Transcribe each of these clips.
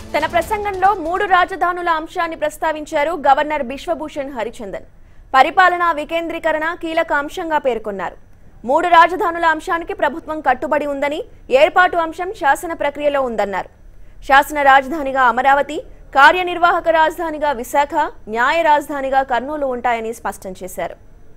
తన ప్రసంగంలో మూడు రాజధానుల అంశాన్ని ప్రస్తావించారు గవర్నర్ బిశ్వభూషణ్ హరిచందన్ పరిపాలనా వికేంద్రీకరణ కీలక అంశంగా పేర్కొన్నారు మూడు రాజధానుల అంశానికి ప్రభుత్వం కట్టుబడి ఉందని ఏర్పాటు అంశం శాసన ప్రక్రియలో ఉందన్నారు శాసన రాజధానిగా అమరావతి కార్యనిర్వాహక రాజధానిగా విశాఖ న్యాయ రాజధానిగా కర్నూలు ఉంటాయని స్పష్టం చేశారు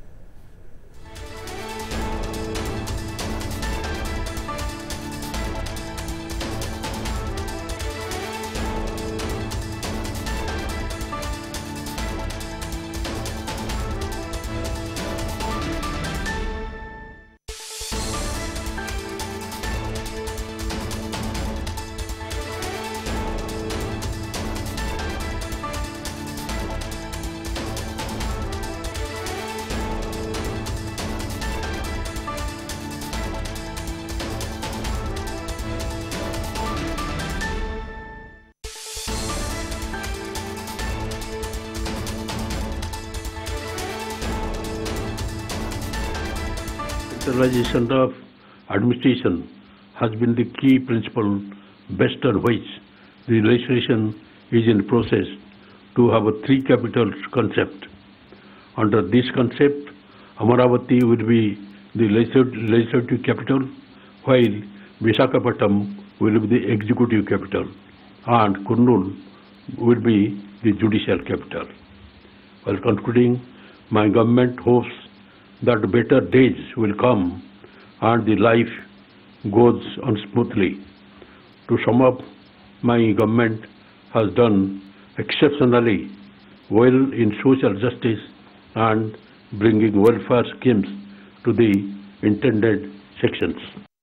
Centralization of administration has been the key principle based on which the legislation is in process to have a three capitals concept. Under this concept, Amaravati will be the legislat- legislative capital, while Visakhapatnam will be the executive capital, and Kurnool will be the judicial capital. While concluding, my government hopes that better days will come and the life goes on smoothly. To sum up, my government has done exceptionally well in social justice and bringing welfare schemes to the intended sections.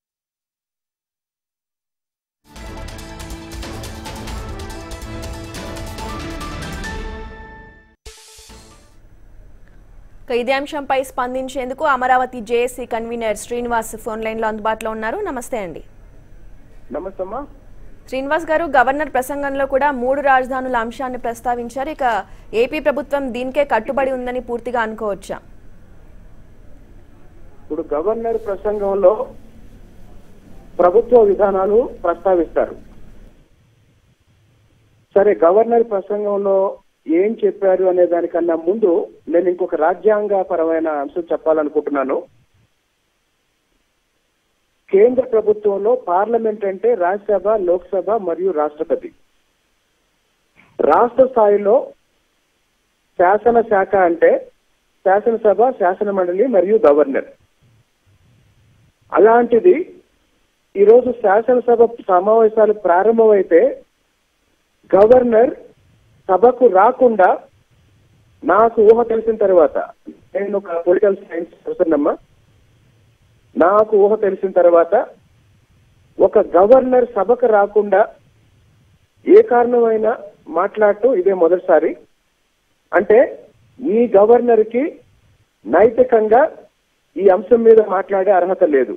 ఇక ఇదే అంశంపై స్పందించేందుకు Amaravati JAC convener Srinivas phone line లో అందుబాటులో ఉన్నారు నమస్తే అండి నమస్తే అమ్మా శ్రీనివాస్ గారు గవర్నర్ ప్రసంగంలో కూడా మూడు రాజధానుల అంశాన్ని ప్రస్తావించారు ఇక ఏపీ ప్రభుత్వం దీనికే కట్టుబడి ఉందని పూర్తిగా అనుకోవచ్చా ఇప్పుడు గవర్నర్ ప్రసంగంలో ప్రభుత్వ విధానాలు ప్రస్తావిస్తారు సరే గవర్నర్ ప్రసంగంలో ఏం చెప్పారు అనే దానికన్నా ముందు నేను ఇంకొక రాజ్యాంగ పరమైన అంశం చెప్పాలనుకుంటున్నాను కేంద్ర ప్రభుత్వంలో పార్లమెంట్ అంటే రాజ్యసభ లోక్సభ మరియు రాష్ట్రపతి రాష్ట్ర స్థాయిలో శాసన శాఖ అంటే శాసనసభ శాసన మండలి మరియు గవర్నర్ అలాంటిది ఈరోజు శాసనసభ సమావేశాలు ప్రారంభమైతే గవర్నర్ సభకు రాకుండా నాకు ఊహ తెలిసిన తర్వాత నేను ఒక పొలిటికల్ సైన్స్ ప్రొఫెసర్ అమ్మా నాకు ఊహ తెలిసిన తర్వాత ఒక గవర్నర్ సభకు రాకుండా ఏ కారణమైనా మాట్లాడటం ఇదే మొదటిసారి అంటే ఈ గవర్నర్ కి నైతికంగా ఈ అంశం మీద మాట్లాడే అర్హత లేదు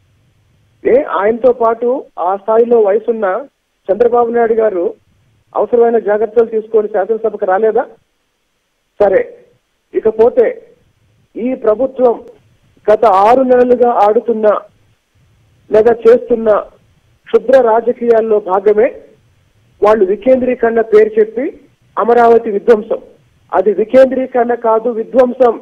ఏ ఆయనతో పాటు ఆ స్థాయిలో వయసున్న చంద్రబాబు నాయుడు గారు అవసరమైన జాగ్రత్తలు తీసుకొని శాసనసభకు రాలేదా సరే ఇకపోతే ఈ ప్రభుత్వం గత ఆరు నెలలుగా ఆడుతున్న లేదా చేస్తున్న క్షుద్ర రాజకీయాల్లో భాగమే వాళ్ళు వికేంద్రీకరణ పేరు చెప్పి అమరావతి విధ్వంసం అది వికేంద్రీకరణ కాదు విధ్వంసం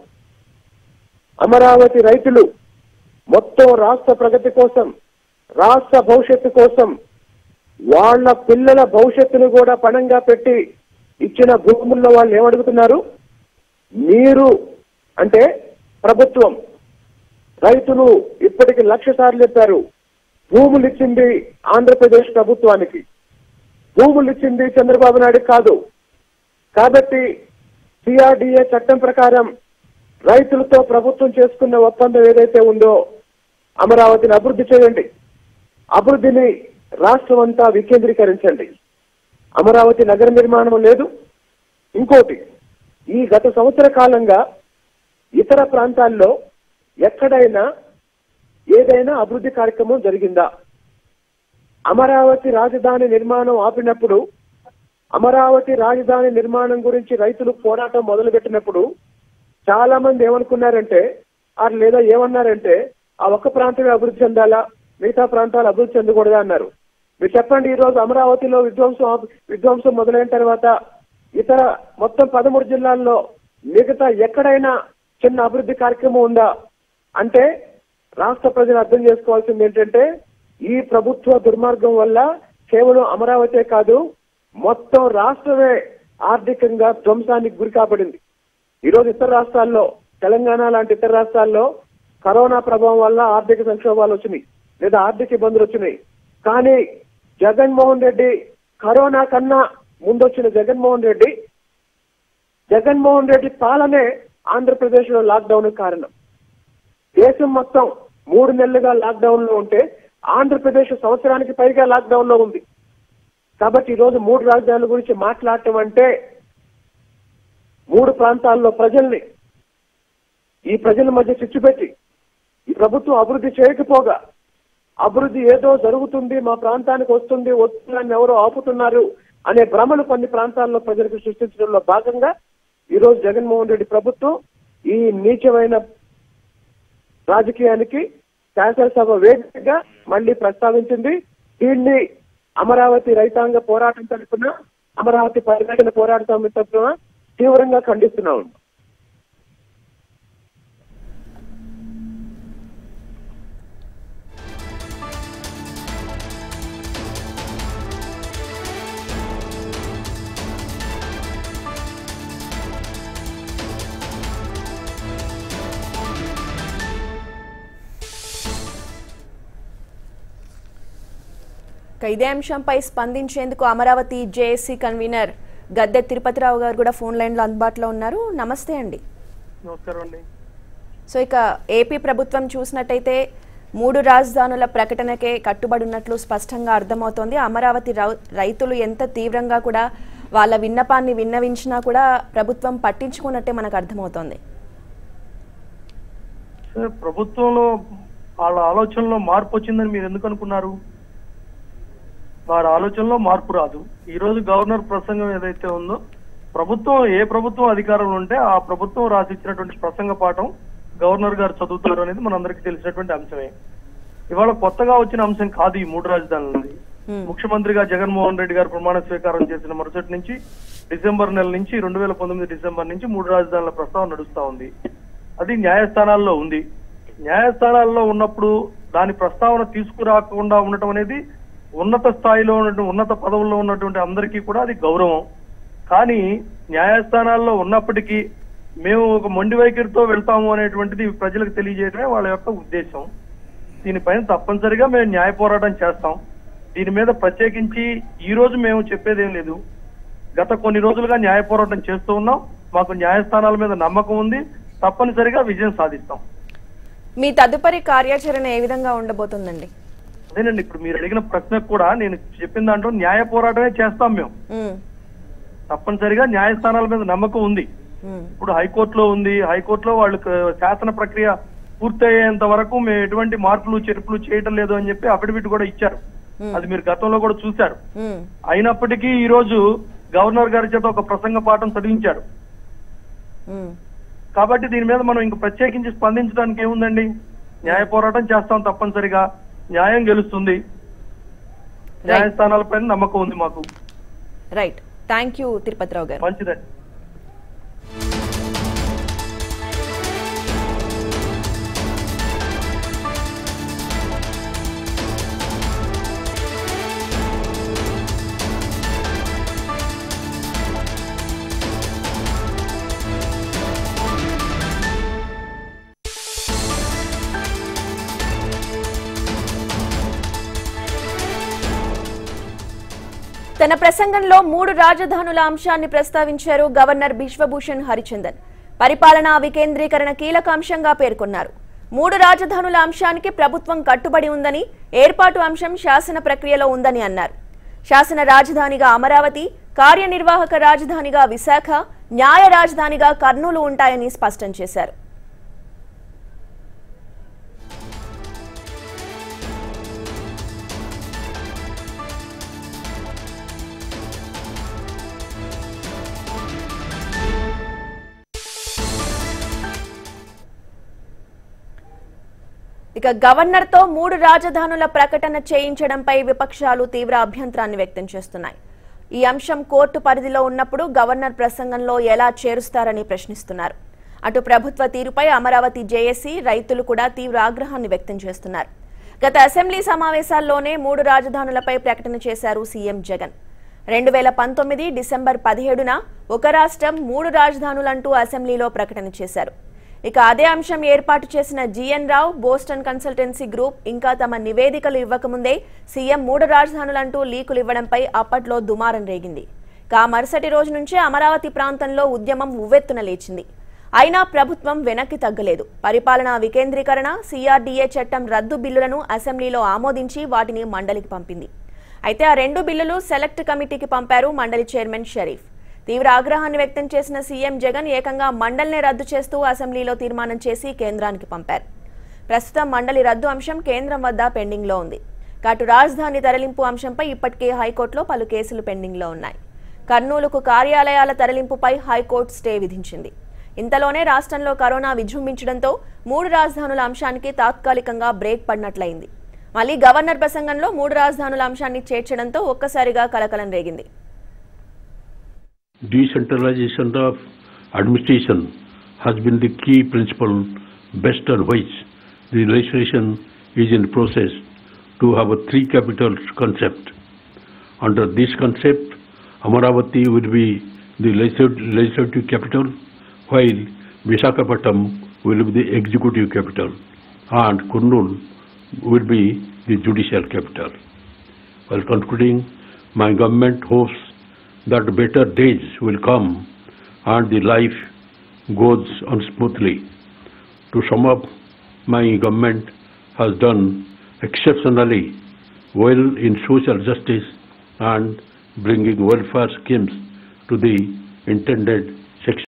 అమరావతి రైతులు మొత్తం రాష్ట్ర ప్రగతి కోసం రాష్ట్ర భవిష్యత్తు కోసం వాళ్ళ పిల్లల భవిష్యత్తును కూడా పణంగా పెట్టి ఇచ్చిన భూముల్లో వాళ్ళు ఏమడుగుతున్నారు మీరు అంటే ప్రభుత్వం రైతులు ఇప్పటికి లక్ష సార్లు చెప్పారు భూములు ఇచ్చింది ఆంధ్రప్రదేశ్ ప్రభుత్వానికి భూములు ఇచ్చింది చంద్రబాబు నాయుడు కాదు కాబట్టి సిఆర్డిఏ చట్టం ప్రకారం రైతులతో ప్రభుత్వం చేసుకున్న ఒప్పందం ఏదైతే ఉందో అమరావతిని అభివృద్ధి చేయండి అభివృద్ధిని రాష్ట్రం అంతా వికేంద్రీకరించండి అమరావతి నగర నిర్మాణం లేదు ఇంకోటి ఈ గత సంవత్సర కాలంగా ఇతర ప్రాంతాల్లో ఎక్కడైనా ఏదైనా అభివృద్ధి కార్యక్రమం జరిగిందా అమరావతి రాజధాని నిర్మాణం ఆపినప్పుడు అమరావతి రాజధాని నిర్మాణం గురించి రైతులు పోరాటం మొదలుపెట్టినప్పుడు చాలా మంది ఏమనుకున్నారంటే ఆ లేదా ఏమన్నారంటే ఆ ఒక్క ప్రాంతమే అభివృద్ధి చెందాలా మిగతా ప్రాంతాలు అభివృద్ధి చెందకూడదా అన్నారు మీరు చెప్పండి ఈ రోజు అమరావతిలో విధ్వంసం ఆప్- విధ్వంసం మొదలైన తర్వాత ఇతర మొత్తం పదమూడు జిల్లాల్లో మిగతా ఎక్కడైనా చిన్న అభివృద్ధి కార్యక్రమం ఉందా అంటే రాష్ట్ర ప్రజలు అర్థం చేసుకోవాల్సింది ఏంటంటే ఈ ప్రభుత్వ దుర్మార్గం వల్ల కేవలం అమరావతే కాదు మొత్తం రాష్ట్రమే ఆర్థికంగా ధ్వంసానికి గురి కాబడింది ఈరోజు ఇతర రాష్ట్రాల్లో తెలంగాణ లాంటి ఇతర రాష్ట్రాల్లో కరోనా ప్రభావం వల్ల ఆర్థిక సంక్షోభాలు వచ్చినాయి లేదా ఆర్థిక ఇబ్బందులు వచ్చినాయి కానీ జగన్మోహన్ రెడ్డి కరోనా కన్నా ముందొచ్చిన జగన్మోహన్ రెడ్డి జగన్మోహన్ రెడ్డి పాలనే ఆంధ్రప్రదేశ్ లో లాక్డౌన్ కారణం దేశం మొత్తం మూడు నెలలుగా లాక్డౌన్ లో ఉంటే ఆంధ్రప్రదేశ్ సంవత్సరానికి పైగా లాక్డౌన్ లో ఉంది కాబట్టి ఈ రోజు మూడు రాజధానుల గురించి మాట్లాడటం అంటే మూడు ప్రాంతాల్లో ప్రజల్ని ఈ ప్రజల మధ్య చిచ్చుపెట్టి ఈ ప్రభుత్వం అభివృద్ధి చేయకపోగా అభివృద్ధి ఏదో జరుగుతుంది మా ప్రాంతానికి వస్తుంది వస్తుందని ఎవరో ఆపుతున్నారు అనే భ్రమలు కొన్ని ప్రాంతాల్లో ప్రజలకు సృష్టించడంలో భాగంగా ఈ రోజు జగన్మోహన్ రెడ్డి ప్రభుత్వం ఈ నీచమైన రాజకీయానికి శాసనసభ వేదికగా మళ్ళీ ప్రస్తావించింది దీన్ని అమరావతి రైతాంగ పోరాటం తరఫున అమరావతి పరిరక్షణ పోరాటం తరఫున తీవ్రంగా ఖండిస్తున్నాం ఇక ఇదే అంశంపై స్పందించేందుకు అమరావతి జేఏసీ కన్వీనర్ గద్దె తిరుపతిరావు గారు కూడా ఫోన్ లైన్లో అందుబాటులో ఉన్నారు నమస్తే అండి నమస్కారం అండి సో ఇక ఏపీ ప్రభుత్వం చూసినట్టయితే మూడు రాజధానుల ప్రకటనకే కట్టుబడి ఉన్నట్లు స్పష్టంగా అర్థమవుతోంది అమరావతి రౌ- రైతులు ఎంత తీవ్రంగా కూడా వాళ్ళ విన్నపాన్ని విన్నవించినా కూడా ప్రభుత్వం పట్టించుకున్నట్టే మనకు అర్థమవుతోంది సార్ ప్రభుత్వంలో వాళ్ళ ఆలోచనలో మార్పు వచ్చిందని మీరు ఎందుకు అనుకున్నారు వారి ఆలోచనలో మార్పు రాదు ఈ రోజు గవర్నర్ ప్రసంగం ఏదైతే ఉందో ప్రభుత్వం ఏ ప్రభుత్వం అధికారంలో ఉంటే ఆ ప్రభుత్వం రాసిచ్చినటువంటి ప్రసంగ పాఠం గవర్నర్ గారు చదువుతారు అనేది మనందరికీ తెలిసినటువంటి అంశమే ఇవాళ కొత్తగా వచ్చిన అంశం కాదు ఈ మూడు రాజధానులది Hmm. ముఖ్యమంత్రిగా జగన్మోహన్ రెడ్డి గారు ప్రమాణ స్వీకారం చేసిన మరుసటి నుంచి డిసెంబర్ నెల నుంచి రెండు వేల పంతొమ్మిది డిసెంబర్ నుంచి మూడు రాజధానుల ప్రస్తావన నడుస్తా ఉంది అది న్యాయస్థానాల్లో ఉంది న్యాయస్థానాల్లో ఉన్నప్పుడు దాని ప్రస్తావన తీసుకురాకుండా ఉండటం అనేది ఉన్నత స్థాయిలో ఉన్నటువంటి ఉన్నత పదవుల్లో ఉన్నటువంటి అందరికీ కూడా అది గౌరవం కానీ న్యాయస్థానాల్లో ఉన్నప్పటికీ మేము ఒక మొండి వైఖరితో వెళ్తాము అనేటువంటిది ప్రజలకు తెలియజేయడమే వాళ్ళ యొక్క ఉద్దేశం దీనిపైన తప్పనిసరిగా మేము న్యాయ పోరాటం చేస్తాం దీని మీద ప్రత్యేకించి ఈ రోజు మేము చెప్పేదేం లేదు గత కొన్ని రోజులుగా న్యాయ పోరాటం చేస్తూ ఉన్నాం మాకు న్యాయస్థానాల మీద నమ్మకం ఉంది తప్పనిసరిగా విజయం సాధిస్తాం మీ తదుపరి కార్యాచరణ ఏ విధంగా ఉండబోతుందండి అదేనండి ఇప్పుడు మీరు అడిగిన ప్రశ్నకు కూడా నేను చెప్పిన దాంట్లో న్యాయ పోరాటమే చేస్తాం మేము ఉమ్, తప్పనిసరిగా న్యాయస్థానాల మీద నమ్మకం ఉంది ఉమ్, ఇప్పుడు హైకోర్టులో ఉంది హైకోర్టులో వాళ్ళు క- శాసన ప్రక్రియ పూర్తయ్యేంత వరకు మేము ఎటువంటి మార్పులు చెరుపులు చేయటం లేదు అని చెప్పి అఫిడవిట్ కూడా ఇచ్చారు Hmm. అది మీరు గతంలో కూడా చూశారు ఉమ్, అయినప్పటికీ ఈ రోజు గవర్నర్ గారి చేత ఒక ప్రసంగ పాఠం చదివించారు ఉమ్. కాబట్టి దీని మీద మనం ఇంక ప్రత్యేకించి స్పందించడానికి ఏముందండి న్యాయ పోరాటం చేస్తాం తప్పనిసరిగా న్యాయం గెలుస్తుంది న్యాయస్థానాలపైన నమ్మకం ఉంది మాకు రైట్ థ్యాంక్ యూ తిరుపతిరావు గారు మంచిదండి తన ప్రసంగంలో మూడు రాజధానుల అంశాన్ని ప్రస్తావించారు గవర్నర్ బిశ్వభూషణ్ హరిచందన్ పరిపాలనా వికేంద్రీకరణ కీలక అంశంగా పేర్కొన్నారు మూడు రాజధానుల అంశానికి ప్రభుత్వం కట్టుబడి ఉందని ఏర్పాటు అంశం శాసన ప్రక్రియలో ఉందని అన్నారు శాసన రాజధానిగా అమరావతి కార్యనిర్వాహక రాజధానిగా విశాఖ న్యాయ రాజధానిగా కర్నూలు ఉంటాయని స్పష్టం చేశారు ఇక గవర్నర్తో మూడు రాజధానుల ప్రకటన చేయించడంపై విపక్షాలు తీవ్ర అభ్యంతరాన్ని వ్యక్తం చేస్తున్నాయి ఈ అంశం కోర్టు పరిధిలో ఉన్నప్పుడు గవర్నర్ ప్రసంగంలో ఎలా చేరుస్తారని ప్రశ్నిస్తున్నారు అటు ప్రభుత్వ తీరుపై అమరావతి జేఏసీ రైతులు కూడా తీవ్ర ఆగ్రహాన్ని వ్యక్తం చేస్తున్నారు గత అసెంబ్లీ సమావేశాల్లోనే మూడు రాజధానులపై ప్రకటన చేశారు సీఎం జగన్ రెండు వేల పంతొమ్మిది డిసెంబర్ పదిహేడున ఒక రాష్ట్రం మూడు రాజధానులంటూ అసెంబ్లీలో ప్రకటన చేశారు ఇక అదే అంశం ఏర్పాటు చేసిన GN Rao Boston consultancy group ఇంకా తమ నివేదికలు ఇవ్వకముందే సీఎం మూడు రాజధానులంటూ లీకులు ఇవ్వడంపై అప్పట్లో దుమారం రేగింది ఇక ఆ మరుసటి రోజు నుంచే అమరావతి ప్రాంతంలో ఉద్యమం ఉవ్వెత్తున లేచింది అయినా ప్రభుత్వం వెనక్కి తగ్గలేదు పరిపాలనా వికేంద్రీకరణ సీఆర్డీఏ చట్టం రద్దు బిల్లులను అసెంబ్లీలో ఆమోదించి వాటిని మండలికి పంపింది అయితే ఆ రెండు బిల్లులు సెలెక్ట్ కమిటీకి పంపారు మండలి చైర్మన్ షరీఫ్ తీవ్ర ఆగ్రహాన్ని వ్యక్తం చేసిన సీఎం జగన్ ఏకంగా మండలిని రద్దు చేస్తూ అసెంబ్లీలో తీర్మానం చేసి కేంద్రానికి పంపారు ప్రస్తుతం మండలి రద్దు అంశం కేంద్రం వద్ద పెండింగ్లో ఉంది కాటు రాజధాని తరలింపు అంశంపై ఇప్పటికే హైకోర్టులో పలు కేసులు పెండింగ్లో ఉన్నాయి కర్నూలుకు కార్యాలయాల తరలింపుపై హైకోర్టు స్టే విధించింది ఇంతలోనే రాష్ట్రంలో కరోనా విజృంభించడంతో మూడు రాజధానుల అంశానికి తాత్కాలికంగా బ్రేక్ పడినట్లయింది మళ్ళీ గవర్నర్ ప్రసంగంలో మూడు రాజధానుల అంశాన్ని చేర్చడంతో ఒక్కసారిగా కలకలం రేగింది Decentralization of administration has been the key principle based on which the legislation is in process to have a three capitals concept. Under this concept, Amaravati will be the legislat- legislative capital, while Visakhapatnam will be the executive capital, and Kurnool will be the judicial capital. While concluding, my government hopes that better days will come and the life goes on smoothly. To sum up, my government has done exceptionally well in social justice and bringing welfare schemes to the intended section.